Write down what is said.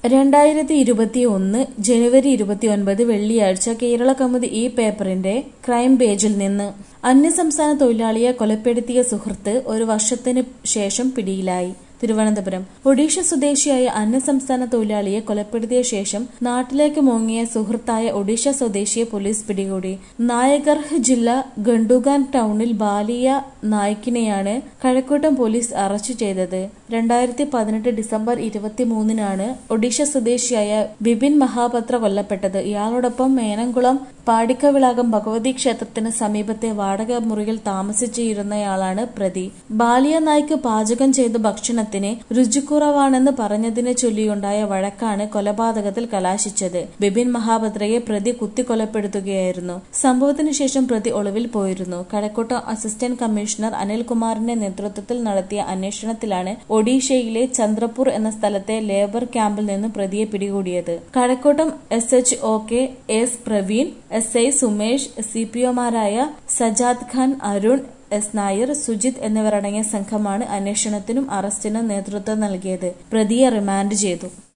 രണ്ടായിരത്തി ഇരുപത്തി ഒന്ന് ജനുവരി ഇരുപത്തിയൊൻപത് വെള്ളിയാഴ്ച കേരള കൗമുദി ഈ പേപ്പറിന്റെ ക്രൈം പേജിൽ നിന്ന് അന്യസംസ്ഥാന തൊഴിലാളിയെ കൊലപ്പെടുത്തിയ സുഹൃത്ത് ഒരു വർഷത്തിന് ശേഷം പിടിയിലായി തിരുവനന്തപുരം ഒഡീഷ സ്വദേശിയായ അന്യസംസ്ഥാന തൊഴിലാളിയെ കൊലപ്പെടുത്തിയ ശേഷം നാട്ടിലേക്ക് മുങ്ങിയ സുഹൃത്തായ ഒഡീഷ സ്വദേശിയെ പോലീസ് പിടികൂടി നായഗർഹ് ജില്ല ഗണ്ടുഗാൻ ടൗണിൽ ബാലിയ നായിക്കിനെയാണ് കഴക്കൂട്ടം പോലീസ് അറസ്റ്റ് ചെയ്തത് രണ്ടായിരത്തി പതിനെട്ട് ഡിസംബർ ഇരുപത്തിമൂന്നിനാണ് ഒഡീഷ സ്വദേശിയായ ബിപിൻ മഹാപത്ര കൊല്ലപ്പെട്ടത് ഇയാളോടൊപ്പം മേനംകുളം പാടിക്കവിളാകം ഭഗവതി ക്ഷേത്രത്തിന് സമീപത്തെ വാടക മുറിയിൽ താമസിച്ചിരുന്നയാളാണ് പ്രതി ബാലിയ നായ്ക്ക് പാചകം ചെയ്ത ഭക്ഷണത്തിന് രുചിക്കുറവാണെന്ന് പറഞ്ഞതിനെ ചൊല്ലിയുണ്ടായ വഴക്കാണ് കൊലപാതകത്തിൽ കലാശിച്ചത് ബിപിൻ മഹാപത്രയെ പ്രതി കുത്തിക്കൊലപ്പെടുത്തുകയായിരുന്നു സംഭവത്തിന് ശേഷം പ്രതി ഒളിവിൽ പോയിരുന്നു കഴക്കൂട്ടം അസിസ്റ്റന്റ് കമ്മീഷണർ അനിൽകുമാറിന്റെ നേതൃത്വത്തിൽ നടത്തിയ അന്വേഷണത്തിലാണ് ഒഡീഷയിലെ ചന്ദ്രപൂർ എന്ന സ്ഥലത്തെ ലേബർ ക്യാമ്പിൽ നിന്ന് പ്രതിയെ പിടികൂടിയത് Kazhakoottam S H O K S Praveen S I Sumesh C P ഒമാരായ സജാദ് ഖാൻ അരുൺ എസ് നായർ സുജിത് എന്നിവരടങ്ങിയ സംഘമാണ് അന്വേഷണത്തിനും അറസ്റ്റിനും നേതൃത്വം നൽകിയത് പ്രതിയെ റിമാൻഡ് ചെയ്തു